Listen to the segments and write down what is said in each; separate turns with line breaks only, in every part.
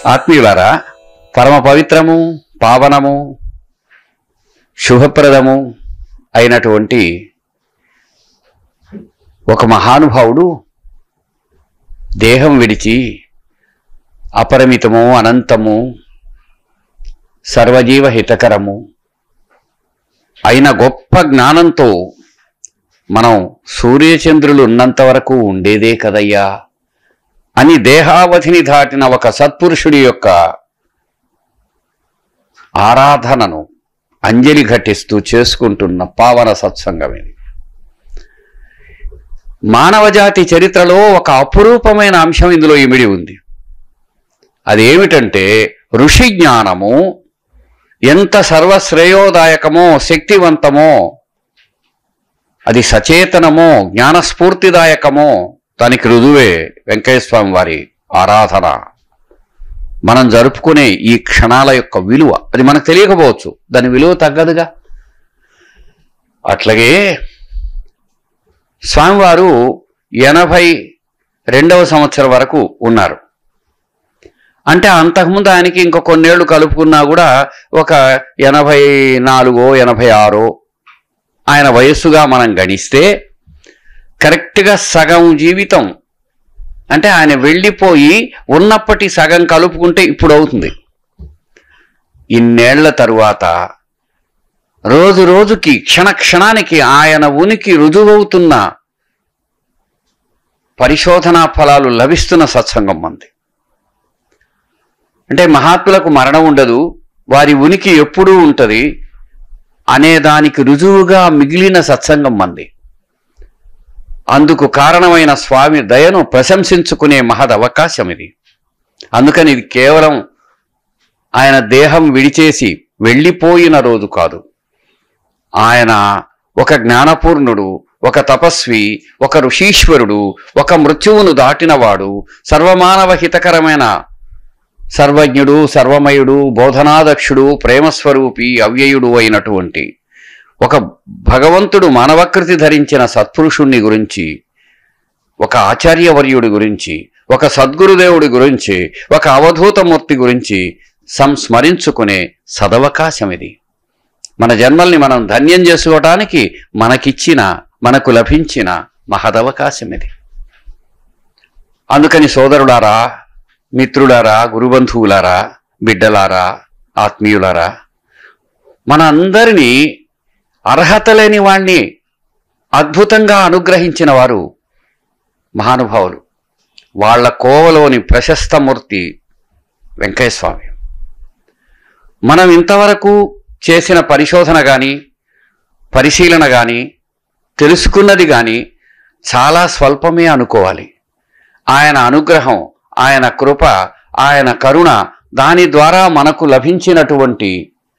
ఆత్మీయులారా పరమ పవిత్రము పావనము శుభప్రదము అయినటువంటి ఒక మహానుభావుడు దేహం విడిచి అపరిమితము అనంతము సర్వజీవ హితకరము అయిన గొప్ప జ్ఞానంతో మనం సూర్యచంద్రులు ఉన్నంత వరకు ఉండేదే కదయ్యా అని దేహావధిని దాటిన ఒక సత్పురుషుడి యొక్క ఆరాధనను అంజలి ఘటిస్తూ చేసుకుంటున్న పావన సత్సంగం ఇది మానవజాతి చరిత్రలో ఒక అపురూపమైన అంశం ఇందులో ఇమిడి ఉంది అదేమిటంటే ఋషి జ్ఞానము ఎంత సర్వశ్రేయోదాయకమో శక్తివంతమో అది సచేతనమో జ్ఞానస్ఫూర్తిదాయకమో దానికి రుజువే వెంకయ్య స్వామి వారి ఆరాధన మనం జరుపుకునే ఈ క్షణాల యొక్క విలువ అది మనకు తెలియకపోవచ్చు దాని విలువ తగ్గదుగా అట్లాగే స్వామివారు ఎనభై రెండవ సంవత్సరం వరకు ఉన్నారు అంటే అంతకుముందు ఆయనకి ఇంకో కొన్నేళ్లు కలుపుకున్నా కూడా ఒక ఎనభై నాలుగో ఎనభై ఆరో ఆయన వయస్సుగా మనం గణిస్తే కరెక్ట్గా సగం జీవితం అంటే ఆయన వెళ్ళిపోయి ఉన్నప్పటి సగం కలుపుకుంటే ఇప్పుడు అవుతుంది ఇన్నేళ్ల తరువాత రోజు రోజుకి క్షణ క్షణానికి ఆయన ఉనికి రుజువవుతున్న పరిశోధనా ఫలాలు లభిస్తున్న సత్సంగం మంది అంటే మహాత్ములకు మరణం ఉండదు వారి ఉనికి ఎప్పుడూ ఉంటుంది అనే దానికి రుజువుగా మిగిలిన సత్సంగం మంది అందుకు కారణమైన స్వామి దయను ప్రశంసించుకునే మహద్ అవకాశం ఇది అందుకని ఇది కేవలం ఆయన దేహం విడిచేసి వెళ్ళిపోయిన రోజు కాదు ఆయన ఒక జ్ఞానపూర్ణుడు ఒక తపస్వి ఒక ఋషీశ్వరుడు ఒక మృత్యువును దాటినవాడు సర్వమానవ హితకరమైన సర్వజ్ఞుడు సర్వమయుడు బోధనాదక్షుడు ప్రేమస్వరూపి అవ్యయుడు అయినటువంటి ఒక భగవంతుడు మానవకృతి ధరించిన సత్పురుషుణ్ణి గురించి ఒక ఆచార్యవర్యుడి గురించి ఒక సద్గురుదేవుడి గురించి ఒక అవధూతమూర్తి గురించి సంస్మరించుకునే సదవకాశం ఇది మన జన్మల్ని మనం ధన్యం చేసుకోవటానికి మనకిచ్చిన మనకు లభించిన మహదవకాశం ఇది అందుకని సోదరులారా మిత్రులారా గురుబంధువులారా బిడ్డలారా ఆత్మీయులారా మన అందరినీ అర్హత లేని వాణ్ణి అద్భుతంగా అనుగ్రహించిన వారు మహానుభావులు వాళ్ళ కోవలోని ప్రశస్తమూర్తి వెంకయ్యస్వామి మనం ఇంతవరకు చేసిన పరిశోధన కానీ పరిశీలన కానీ తెలుసుకున్నది కానీ చాలా స్వల్పమే అనుకోవాలి ఆయన అనుగ్రహం ఆయన కృప ఆయన కరుణ దాని ద్వారా మనకు లభించినటువంటి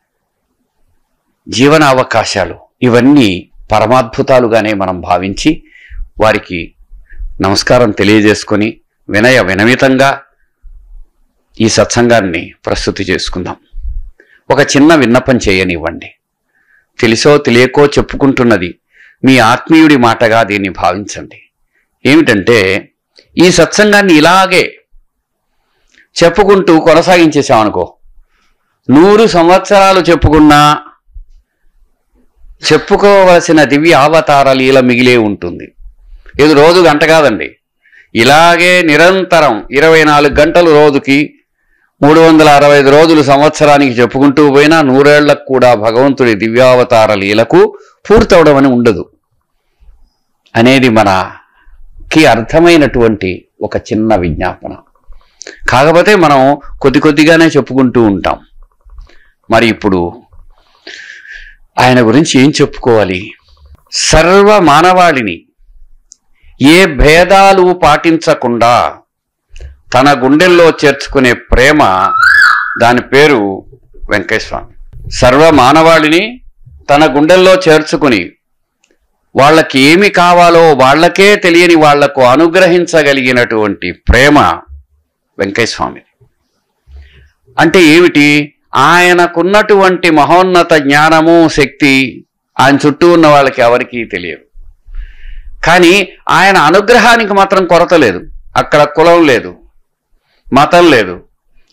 జీవన అవకాశాలు ఇవన్నీ పరమాద్భుతాలుగానే మనం భావించి వారికి నమస్కారం తెలియజేసుకొని వినయ వినమితంగా ఈ సత్సంగాన్ని ప్రస్తుతి చేసుకుందాం ఒక చిన్న విన్నపం చేయనివ్వండి తెలిసో తెలియకో చెప్పుకుంటున్నది మీ ఆత్మీయుడి మాటగా దీన్ని భావించండి ఏమిటంటే ఈ సత్సంగాన్ని ఇలాగే చెప్పుకుంటూ కొనసాగించేసామనుకో నూరు సంవత్సరాలు చెప్పుకున్నా చెప్పుకోవలసిన దివ్య అవతార లీల మిగిలే ఉంటుంది ఇది రోజు గంట కాదండి ఇలాగే నిరంతరం ఇరవై నాలుగు గంటలు రోజుకి మూడు వందల అరవై ఐదు రోజులు సంవత్సరానికి చెప్పుకుంటూ పోయినా నూరేళ్లకు కూడా భగవంతుడి దివ్యావతార లీలకు పూర్తవడం అని ఉండదు అనేది మనకి అర్థమైనటువంటి ఒక చిన్న విజ్ఞాపన కాకపోతే మనం కొద్ది కొద్దిగానే చెప్పుకుంటూ ఉంటాం మరి ఇప్పుడు ఆయన గురించి ఏం చెప్పుకోవాలి సర్వ మానవాళిని ఏ భేదాలు పాటించకుండా తన గుండెల్లో చేర్చుకునే ప్రేమ దాని పేరు వెంకటస్వామి సర్వ మానవాళిని తన గుండెల్లో చేర్చుకుని వాళ్ళకి ఏమి కావాలో వాళ్ళకే తెలియని వాళ్లకు అనుగ్రహించగలిగినటువంటి ప్రేమ వెంకటస్వామి అంటే ఏమిటి ఆయనకున్నటువంటి మహోన్నత జ్ఞానము శక్తి ఆయన చుట్టూ ఉన్న వాళ్ళకి ఎవరికీ తెలియదు కానీ ఆయన అనుగ్రహానికి మాత్రం కొరత లేదు అక్కడ కులం లేదు మతం లేదు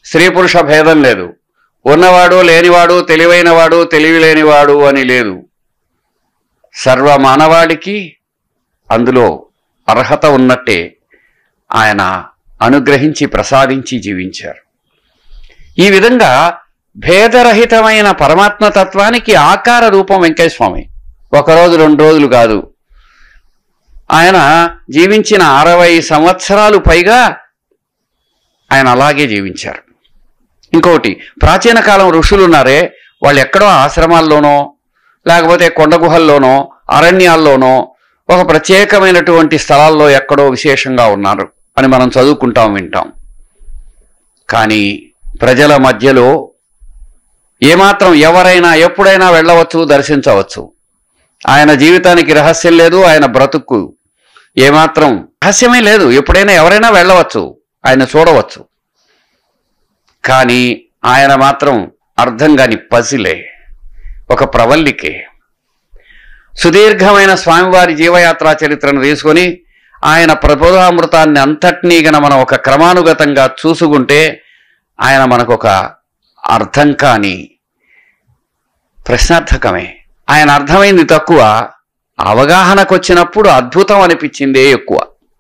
స్త్రీ పురుష భేదం లేదు ఉన్నవాడు లేనివాడు తెలివైనవాడు తెలివి లేనివాడు అని లేదు సర్వ మానవాళికి అందులో అర్హత ఉన్నట్టే ఆయన అనుగ్రహించి ప్రసాదించి జీవించారు ఈ విధంగా భేదరహితమైన పరమాత్మ తత్వానికి ఆకార రూపం వెంకయ్య స్వామి ఒకరోజు రెండు రోజులు కాదు ఆయన జీవించిన అరవై సంవత్సరాలు పైగా ఆయన అలాగే జీవించారు ఇంకొకటి ప్రాచీన కాలం ఋషులు ఉన్నారే వాళ్ళు ఎక్కడో ఆశ్రమాల్లోనో లేకపోతే కొండ గుహల్లోనో అరణ్యాల్లోనో ఒక ప్రత్యేకమైనటువంటి స్థలాల్లో ఎక్కడో విశేషంగా ఉన్నారు అని మనం చదువుకుంటాం వింటాం కానీ ప్రజల మధ్యలో ఏమాత్రం ఎవరైనా ఎప్పుడైనా వెళ్ళవచ్చు దర్శించవచ్చు ఆయన జీవితానికి రహస్యం లేదు ఆయన బ్రతుకు ఏమాత్రం రహస్యమే లేదు ఎప్పుడైనా ఎవరైనా వెళ్ళవచ్చు ఆయన చూడవచ్చు కానీ ఆయన మాత్రం అర్థం కాని పసిలే ఒక ప్రవల్లికే సుదీర్ఘమైన స్వామివారి జీవయాత్రా చరిత్రను తీసుకొని ఆయన ప్రబోధామృతాన్ని అంతటినీ గన మనం ఒక క్రమానుగతంగా చూసుకుంటే ఆయన మనకు ఒక అర్థం కాని ప్రశ్నార్థకమే ఆయన అర్థమైంది తక్కువ అవగాహనకు వచ్చినప్పుడు అద్భుతం అనిపించిందే ఎక్కువ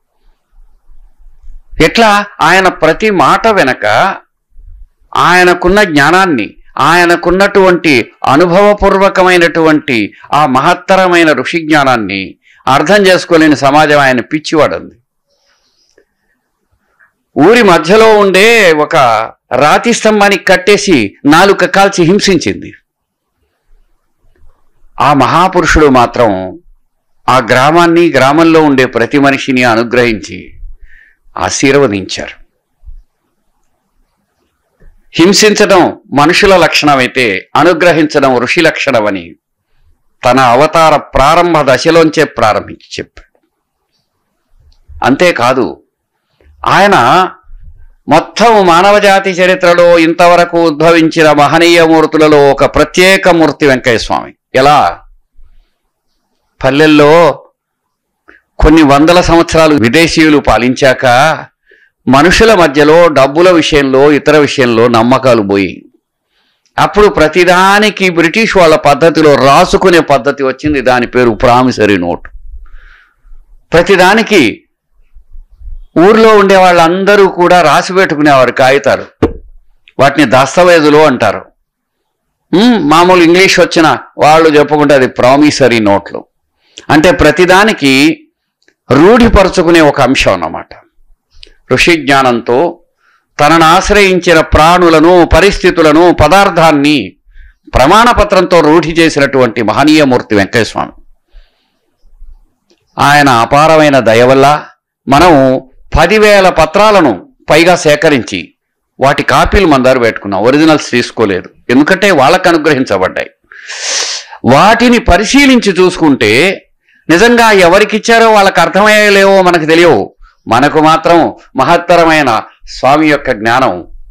ఎట్లా ఆయన ప్రతి మాట వెనక ఆయనకున్న జ్ఞానాన్ని ఆయనకున్నటువంటి అనుభవపూర్వకమైనటువంటి ఆ మహత్తరమైన ఋషి జ్ఞానాన్ని అర్థం చేసుకోలేని సమాజం ఆయన పిచ్చివాడంది ఊరి మధ్యలో ఉండే ఒక రాతి స్తంభానికి కట్టేసి నాలుక కాల్చి హింసించింది ఆ మహాపురుషుడు మాత్రం ఆ గ్రామాన్ని గ్రామంలో ఉండే ప్రతి మనిషిని అనుగ్రహించి ఆశీర్వదించారు హింసించడం మనుషుల లక్షణమైతే అనుగ్రహించడం ఋషి లక్షణమని తన అవతార ప్రారంభ దశలోంచే ప్రారంభించి చెప్పాడు అంతేకాదు ఆయన మొత్తం మానవజాతి చరిత్రలో ఇంతవరకు ఉద్భవించిన మహనీయ మూర్తులలో ఒక ప్రత్యేక మూర్తి వెంకయ్య స్వామి ఎలా పల్లెల్లో కొన్ని వందల సంవత్సరాలు విదేశీయులు పాలించాక మనుషుల మధ్యలో డబ్బుల విషయంలో ఇతర విషయంలో నమ్మకాలు పోయి అప్పుడు ప్రతిదానికి బ్రిటిష్ వాళ్ళ పద్ధతిలో రాసుకునే పద్ధతి వచ్చింది దాని పేరు ప్రామిసరీ నోట్ ప్రతిదానికి ఊర్లో ఉండే వాళ్ళందరూ కూడా రాసి పెట్టుకునేవారు కాగితాలు వాటిని దస్తవేజులు అంటారు ఉమ్, మామూలు ఇంగ్లీష్ వచ్చిన వాళ్ళు చెప్పుకుంటే అది ప్రామిసరీ నోట్లు అంటే ప్రతిదానికి రూఢిపరుచుకునే ఒక అంశం అన్నమాట ఋషి జ్ఞానంతో తనను ఆశ్రయించిన ప్రాణులను పరిస్థితులను పదార్థాన్ని ప్రమాణపత్రంతో రూఢి చేసినటువంటి మహనీయమూర్తి వెంకయ్యస్వామి ఆయన అపారమైన దయ వల్ల మనం పదివేల పత్రాలను పైగా సేకరించి వాటి కాపీలు మన దగ్గర పెట్టుకున్నాం ఒరిజినల్స్ తీసుకోలేదు ఎందుకంటే వాళ్ళకు అనుగ్రహించబడ్డాయి వాటిని పరిశీలించి చూసుకుంటే నిజంగా ఎవరికిచ్చారో వాళ్ళకి అర్థమయ్యేలేవో మనకు తెలియవు మనకు మాత్రం మహత్తరమైన స్వామి యొక్క జ్ఞానం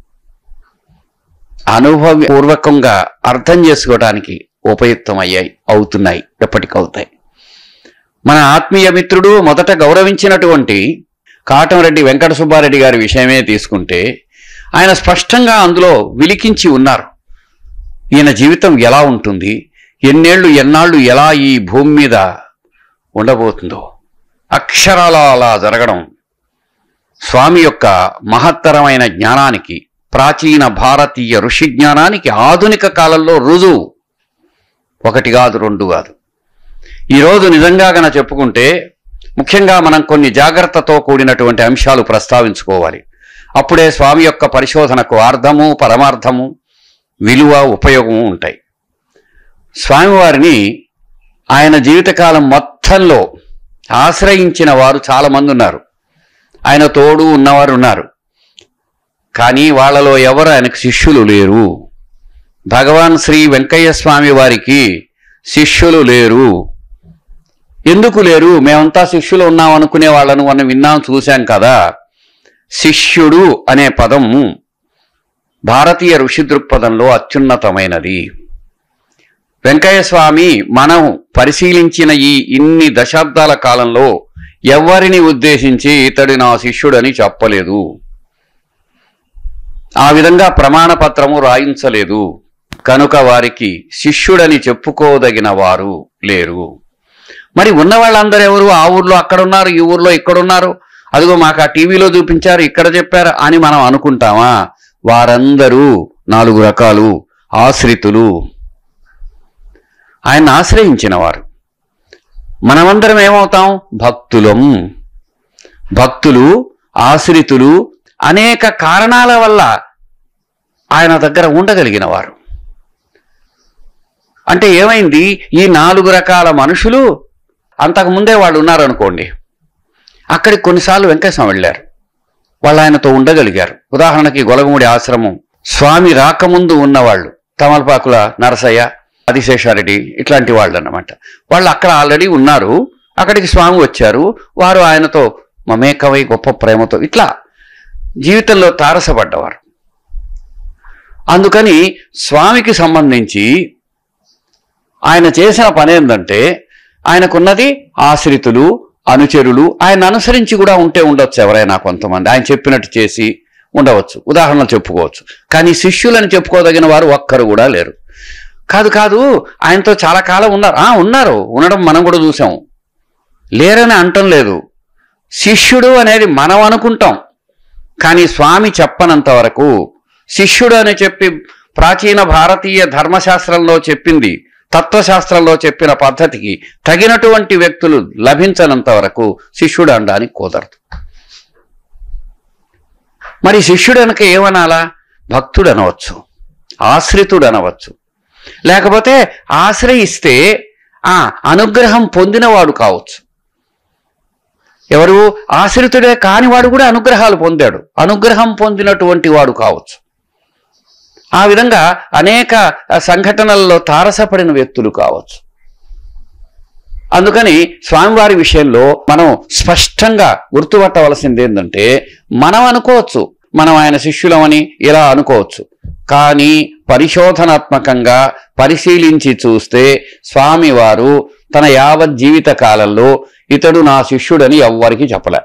అనుభవపూర్వకంగా అర్థం చేసుకోవడానికి ఉపయుక్తమయ్యాయి అవుతున్నాయి ఎప్పటికవుతాయి మన ఆత్మీయ మిత్రుడు మొదట గౌరవించినటువంటి కాటంరెడ్డి వెంకట సుబ్బారెడ్డి గారి విషయమే తీసుకుంటే ఆయన స్పష్టంగా అందులో విలికించి ఉన్నారు ఈయన జీవితం ఎలా ఉంటుంది ఎన్నేళ్ళు ఎన్నాళ్ళు ఎలా ఈ భూమి మీద ఉండబోతుందో అక్షరాల అలా జరగడం స్వామి యొక్క మహత్తరమైన జ్ఞానానికి ప్రాచీన భారతీయ ఋషి జ్ఞానానికి ఆధునిక కాలంలో రుజువు ఒకటి కాదు రెండు కాదు ఈరోజు నిజంగా గన చెప్పుకుంటే ముఖ్యంగా మనం కొన్ని జాగ్రత్తతో కూడినటువంటి అంశాలు ప్రస్తావించుకోవాలి అప్పుడే స్వామి యొక్క పరిశోధనకు అర్థము పరమార్థము విలువ ఉపయోగము ఉంటాయి స్వామివారిని ఆయన జీవితకాలం మొత్తంలో ఆశ్రయించిన వారు చాలామంది ఉన్నారు ఆయన తోడు ఉన్నవారు ఉన్నారు కానీ వాళ్ళలో ఎవరు ఆయనకు శిష్యులు లేరు భగవాన్ శ్రీ వెంకయ్య స్వామి వారికి శిష్యులు లేరు ఎందుకు లేరు మేమంతా శిష్యులు ఉన్నాం అనుకునే వాళ్ళను మనం విన్నాం చూశాం కదా శిష్యుడు అనే పదం భారతీయ ఋషి దృక్పథంలో అత్యున్నతమైనది వెంకయ్య స్వామి మనం పరిశీలించిన ఈ ఇన్ని దశాబ్దాల కాలంలో ఎవరిని ఉద్దేశించి ఇతడు నా శిష్యుడని చెప్పలేదు ఆ విధంగా ప్రమాణ పత్రము రాయించలేదు కనుక వారికి శిష్యుడని చెప్పుకోదగిన వారు లేరు మరి ఉన్న వాళ్ళందరూ ఎవరు ఆ ఊర్లో అక్కడ ఉన్నారు ఈ ఊర్లో ఇక్కడ ఉన్నారు అదిగో మాకు ఆ టీవీలో చూపించారు ఇక్కడ చెప్పారు అని మనం అనుకుంటామా వారందరూ నాలుగు రకాలు ఆశ్రితులు ఆయన ఆశ్రయించిన వారు మనమందరం ఏమవుతాం భక్తులం భక్తులు ఆశ్రితులు అనేక కారణాల వల్ల ఆయన దగ్గర ఉండగలిగిన వారు అంటే ఏమైంది ఈ నాలుగు రకాల మనుషులు అంతకుముందే వాళ్ళు ఉన్నారనుకోండి అక్కడికి కొన్నిసార్లు వెంకటేశ్వరం వెళ్ళారు వాళ్ళు ఆయనతో ఉండగలిగారు ఉదాహరణకి గొలగముడి ఆశ్రమం స్వామి రాకముందు ఉన్నవాళ్ళు తమలపాకుల నరసయ్య ఆదిశేషారెడ్డి ఇట్లాంటి వాళ్ళు అన్నమాట వాళ్ళు అక్కడ ఆల్రెడీ ఉన్నారు అక్కడికి స్వామి వచ్చారు వారు ఆయనతో మమేకమై గొప్ప ప్రేమతో ఇట్లా జీవితంలో తారసపడ్డవారు అందుకని స్వామికి సంబంధించి ఆయన చేసిన పని ఏంటంటే ఆయనకున్నది ఆశ్రితులు అనుచరులు ఆయన అనుసరించి కూడా ఉంటే ఉండొచ్చు ఎవరైనా కొంతమంది ఆయన చెప్పినట్టు చేసి ఉండవచ్చు ఉదాహరణలు చెప్పుకోవచ్చు కానీ శిష్యులని చెప్పుకోదగిన వారు ఒక్కరు కూడా లేరు కాదు కాదు ఆయనతో చాలా కాలం ఉన్నారు ఆ ఉన్నారు ఉండడం మనం కూడా చూసాం లేరని అంటం లేదు శిష్యుడు అనేది మనం అనుకుంటాం కానీ స్వామి చెప్పనంత వరకు శిష్యుడు అని చెప్పి ప్రాచీన భారతీయ ధర్మశాస్త్రంలో చెప్పింది తత్వశాస్త్రంలో చెప్పిన పద్ధతికి తగినటువంటి వ్యక్తులు లభించనంత వరకు శిష్యుడు అనడానికి కుదరదు మరి శిష్యుడు అనక ఏమనాలా భక్తుడు అనవచ్చు ఆశ్రితుడు అనవచ్చు లేకపోతే ఆశ్రయిస్తే ఆ అనుగ్రహం పొందినవాడు కావచ్చు ఎవరు ఆశ్రితుడే కానివాడు కూడా అనుగ్రహాలు పొందాడు అనుగ్రహం పొందినటువంటి వాడు కావచ్చు ఆ విధంగా అనేక సంఘటనల్లో తారసపడిన వ్యక్తులు కావచ్చు అందుకని స్వామివారి విషయంలో మనం స్పష్టంగా గుర్తుపట్టవలసింది ఏంటంటే మనం అనుకోవచ్చు మనం ఆయన శిష్యులమని ఇలా అనుకోవచ్చు కానీ పరిశోధనాత్మకంగా పరిశీలించి చూస్తే స్వామివారు తన యావత్ జీవిత కాలంలో ఇతడు నా శిష్యుడని ఎవ్వరికి చెప్పలే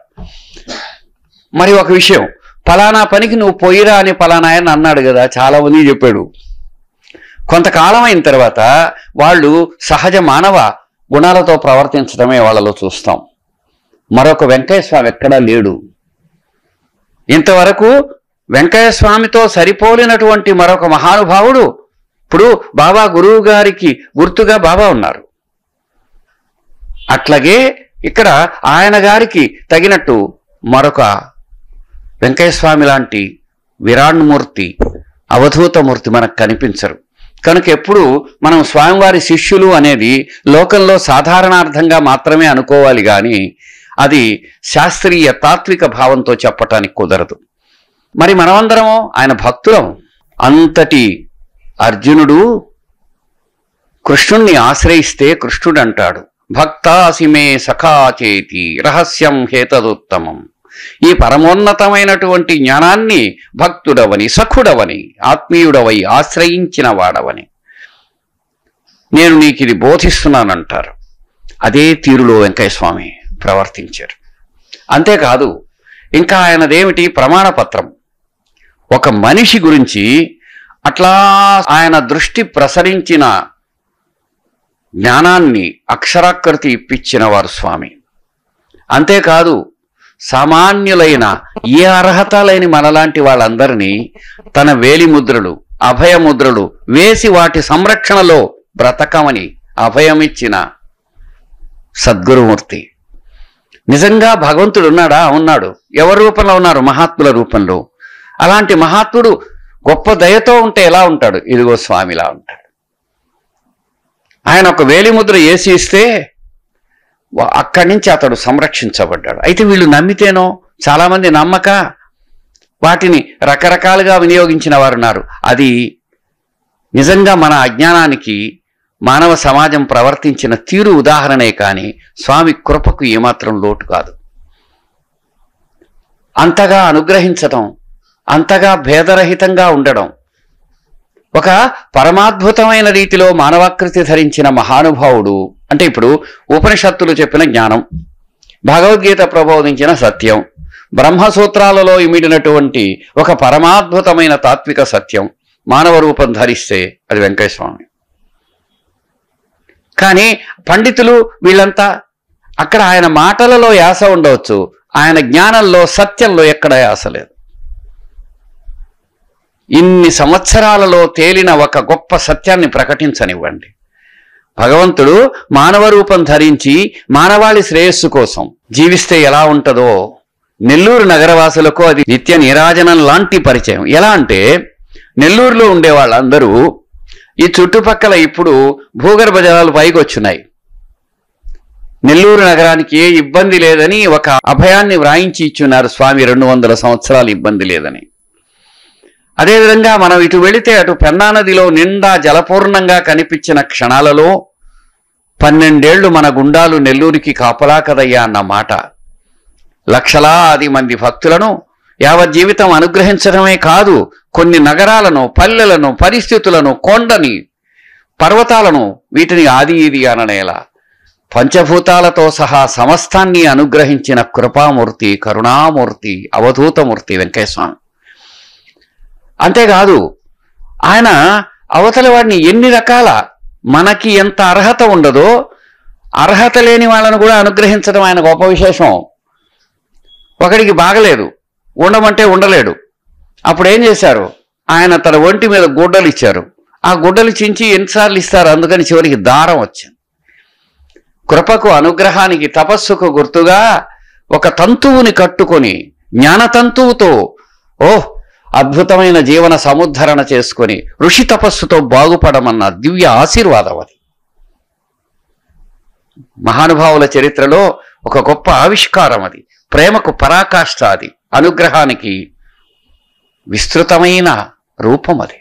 మరి ఒక విషయం ఫలానా పనికి నువ్వు పోయిరా అని ఫలానా ఆయన అన్నాడు కదా చాలా మంది చెప్పాడు కొంతకాలం అయిన తర్వాత వాళ్ళు సహజ మానవ గుణాలతో ప్రవర్తించడమే వాళ్ళలో చూస్తాం మరొక వెంకయ్య స్వామి ఎక్కడా లేడు ఇంతవరకు వెంకయ్య స్వామితో సరిపోలినటువంటి మరొక మహానుభావుడు ఇప్పుడు బాబా గురువు గారికి గుర్తుగా బాబా ఉన్నారు అట్లాగే ఇక్కడ ఆయన గారికి తగినట్టు మరొక వెంకయ్య స్వామి లాంటి విరాణ్మూర్తి అవధూతమూర్తి మనకు కనిపించరు కనుక ఎప్పుడు మనం స్వామివారి శిష్యులు అనేది లోకంలో సాధారణార్థంగా మాత్రమే అనుకోవాలి కానీ అది శాస్త్రీయ తాత్విక భావంతో చెప్పటానికి కుదరదు మరి మనమందరము ఆయన భక్తులం అంతటి అర్జునుడు కృష్ణుణ్ణి ఆశ్రయిస్తే కృష్ణుడు అంటాడు భక్తాసిమే సఖాచేతి రహస్యం హేతదుత్తమం ఈ పరమోన్నతమైనటువంటి జ్ఞానాన్ని భక్తుడవని సఖుడవని ఆత్మీయుడవై ఆశ్రయించిన వాడవని నేను నీకు ఇది బోధిస్తున్నానంటారు అదే తీరులో వెంకయ్య స్వామి ప్రవర్తించారు అంతేకాదు ఇంకా ఆయనదేమిటి ప్రమాణపత్రం ఒక మనిషి గురించి అట్లా ఆయన దృష్టి ప్రసరించిన జ్ఞానాన్ని అక్షరాకృతి ఇప్పించిన వారు స్వామి అంతేకాదు సామాన్యులైన ఏ అర్హత లేని మనలాంటి వాళ్ళందరినీ తన వేలి ముద్రలు అభయ ముద్రలు వేసి వాటి సంరక్షణలో బ్రతకమని అభయమిచ్చిన సద్గురుమూర్తి నిజంగా భగవంతుడు ఉన్నాడా ఉన్నాడు ఎవరి రూపంలో ఉన్నారు మహాత్ముల రూపంలో అలాంటి మహాత్ముడు గొప్ప దయతో ఉంటే ఎలా ఉంటాడు ఇదిగో స్వామిలా ఉంటాడు ఆయన ఒక వేలి ముద్ర వేసి ఇస్తే వా- అక్కడి నుంచి అతడు సంరక్షించబడ్డాడు అయితే వీళ్ళు నమ్మితేనో చాలామంది నమ్మక వాటిని రకరకాలుగా వినియోగించిన వారు ఉన్నారు అది నిజంగా మన అజ్ఞానానికి మానవ సమాజం ప్రవర్తించిన తీరు ఉదాహరణే కానీ స్వామి కృపకు ఏమాత్రం లోటు కాదు అంతగా అనుగ్రహించటం అంతగా భేదరహితంగా ఉండడం ఒక పరమాద్భుతమైన రీతిలో మానవాకృతి ధరించిన మహానుభావుడు అంటే ఇప్పుడు ఉపనిషత్తులు చెప్పిన జ్ఞానం భగవద్గీత ప్రబోధించిన సత్యం బ్రహ్మసూత్రాలలో ఇమిడినటువంటి ఒక పరమాద్భుతమైన తాత్విక సత్యం మానవ రూపం ధరిస్తే అది వెంకయ్య స్వామి కానీ పండితులు వీళ్ళంతా అక్కడ ఆయన మాటలలో యాస ఉండవచ్చు ఆయన జ్ఞానంలో సత్యంలో ఎక్కడ యాస లేదు ఇన్ని సంవత్సరాలలో తేలిన ఒక గొప్ప సత్యాన్ని ప్రకటించనివ్వండి భగవంతుడు మానవ రూపం ధరించి మానవాళి శ్రేయస్సు కోసం జీవిస్తే ఎలా ఉంటుందో నెల్లూరు నగరవాసులకు అది నిత్య నీరాజనం లాంటి పరిచయం ఎలా అంటే నెల్లూరులో ఉండే వాళ్ళందరూ ఈ చుట్టుపక్కల ఇప్పుడు భూగర్భ జలాలు పైకి వచ్చున్నాయి నెల్లూరు నగరానికి ఏ ఇబ్బంది లేదని ఒక అభయాన్ని వ్రాయించి ఇచ్చున్నారు స్వామి రెండు వందల సంవత్సరాలు ఇబ్బంది లేదని అదేవిధంగా మనం ఇటు వెళితే అటు పెన్నా నదిలో నిండా జలపూర్ణంగా కనిపించిన క్షణాలలో పన్నెండేళ్లు మన గుండాలు నెల్లూరికి కాపలా కదయ్యా అన్న మాట లక్షలాది మంది భక్తులను యావత్ జీవితం అనుగ్రహించడమే కాదు కొన్ని నగరాలను పల్లెలను పరిస్థితులను కొండని పర్వతాలను వీటిని ఆది ఇది అననేలా పంచభూతాలతో సహా సమస్తాన్ని అనుగ్రహించిన కృపామూర్తి కరుణామూర్తి అవధూతమూర్తి వెంకయ్యస్వామి అంతేకాదు ఆయన అవతల వాడిని ఎన్ని రకాల మనకి ఎంత అర్హత ఉండదో అర్హత లేని వాళ్ళను కూడా అనుగ్రహించడం ఆయన గొప్ప విశేషం ఒకడికి బాగలేదు ఉండమంటే ఉండలేడు అప్పుడు ఏం చేశారు ఆయన తన ఒంటి మీద గుడ్డలు ఇచ్చారు ఆ గుడ్డలు చించి ఎన్నిసార్లు ఇస్తారు అందుకని చివరికి దారం వచ్చింది కృపకు అనుగ్రహానికి తపస్సుకు గుర్తుగా ఒక తంతువుని కట్టుకొని జ్ఞానతంతువుతో ఓహ్ అద్భుతమైన జీవన సముద్ధరణ చేసుకొని ఋషి తపస్సుతో బాగుపడమన్న దివ్య ఆశీర్వాదం అది మహానుభావుల చరిత్రలో ఒక గొప్ప ఆవిష్కారం అది ప్రేమకు పరాకాష్ఠ అది అనుగ్రహానికి విస్తృతమైన రూపం అది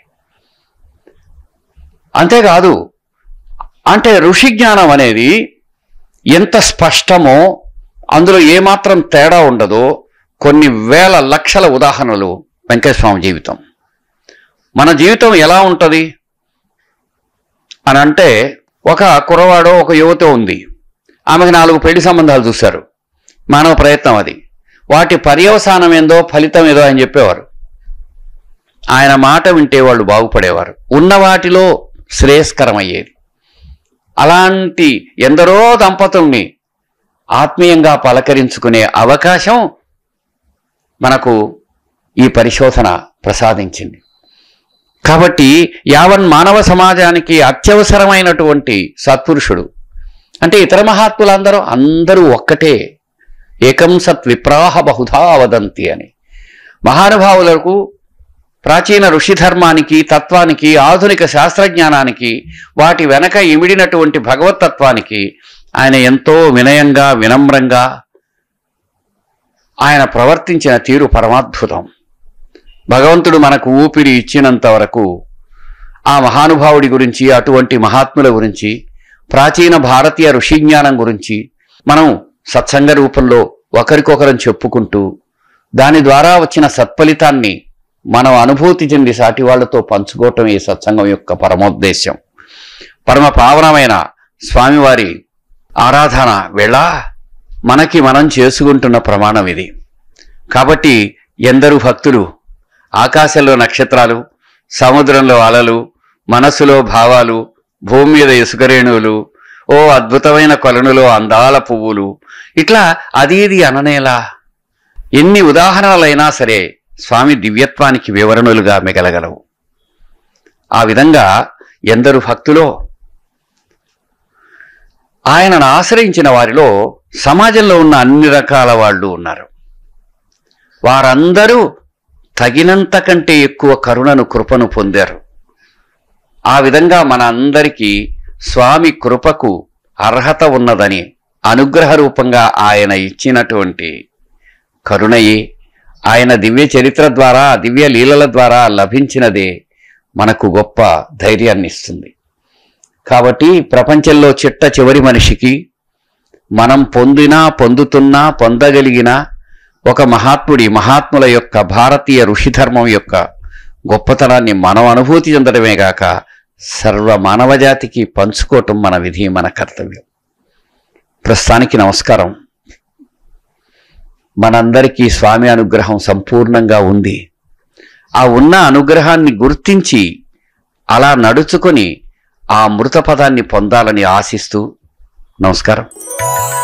అంతేకాదు అంటే ఋషి జ్ఞానం అనేది ఎంత స్పష్టమో అందులో ఏమాత్రం తేడా ఉండదో కొన్ని వేల లక్షల ఉదాహరణలు వెంకటస్వామి జీవితం మన జీవితం ఎలా ఉంటుంది అని అంటే ఒక కురవాడో ఒక యువత ఉంది ఆమెకు నాలుగు పెళ్లి సంబంధాలు చూశారు మానవ ప్రయత్నం అది వాటి పర్యవసానం ఏందో ఫలితం ఏదో అని చెప్పేవారు ఆయన మాట వింటే వాళ్ళు బాగుపడేవారు ఉన్న వాటిలో శ్రేయస్కరం అయ్యేది అలాంటి ఎందరో దంపతుల్ని ఆత్మీయంగా పలకరించుకునే అవకాశం మనకు ఈ పరిశోధన ప్రసాదించింది కాబట్టి యావన్ మానవ సమాజానికి అత్యవసరమైనటువంటి సత్పురుషుడు అంటే ఇతర మహాత్ములందరూ అందరూ ఒక్కటే ఏకం సత్ విప్రాహ బహుధా వదంతి అని మహానుభావులకు ప్రాచీన ఋషి ధర్మానికి తత్వానికి ఆధునిక శాస్త్రజ్ఞానానికి వాటి వెనక ఇమిడినటువంటి భగవతత్వానికి ఆయన ఎంతో వినయంగా వినమ్రంగా ఆయన ప్రవర్తించిన తీరు పరమాద్భుతం భగవంతుడు మనకు ఊపిరి ఇచ్చినంత వరకు ఆ మహానుభావుడి గురించి అటువంటి మహాత్ముల గురించి ప్రాచీన భారతీయ ఋషి జ్ఞానం గురించి మనం సత్సంగ రూపంలో ఒకరికొకరం చెప్పుకుంటూ దాని ద్వారా వచ్చిన సత్ఫలితాన్ని మనం అనుభూతి చెంది సాటి వాళ్ళతో పంచుకోవటం ఈ సత్సంగం యొక్క పరమోద్దేశం పరమ పావనమైన స్వామివారి ఆరాధన వేళ మనకి మనం చేసుకుంటున్న ప్రమాణం ఇది కాబట్టి ఎందరు భక్తులు ఆకాశంలో నక్షత్రాలు సముద్రంలో అలలు మనసులో భావాలు భూమి మీద ఇసుకరేణువులు ఓ అద్భుతమైన కొలనులో అందాల పువ్వులు ఇట్లా అది ఇది అననేలా ఎన్ని ఉదాహరణలైనా సరే స్వామి దివ్యత్వానికి వివరణలుగా మిగలగలవు ఆ విధంగా ఎందరు భక్తులో ఆయనను ఆశ్రయించిన వారిలో సమాజంలో ఉన్న అన్ని రకాల వాళ్ళు ఉన్నారు వారందరూ తగినంత కంటే ఎక్కువ కరుణను కృపను పొందారు ఆ విధంగా మన అందరికీ స్వామి కృపకు అర్హత ఉన్నదని అనుగ్రహ రూపంగా ఆయన ఇచ్చినటువంటి కరుణయే ఆయన దివ్య చరిత్ర ద్వారా దివ్య లీలల ద్వారా లభించినదే మనకు గొప్ప ధైర్యాన్ని ఇస్తుంది కాబట్టి ప్రపంచంలో చిట్ట చివరి మనిషికి మనం పొందినా పొందుతున్నా పొందగలిగిన ఒక మహాత్ముడి మహాత్ముల యొక్క భారతీయ ఋషి ధర్మం యొక్క గొప్పతనాన్ని మనం అనుభూతి చెందడమే గాక సర్వ మానవజాతికి పంచుకోవటం మన విధి మన కర్తవ్యం ప్రస్తుతానికి నమస్కారం మనందరికీ స్వామి అనుగ్రహం సంపూర్ణంగా ఉంది ఆ ఉన్న అనుగ్రహాన్ని గుర్తించి అలా నడుచుకొని ఆ మృత పదాన్ని పొందాలని ఆశిస్తూ నమస్కారం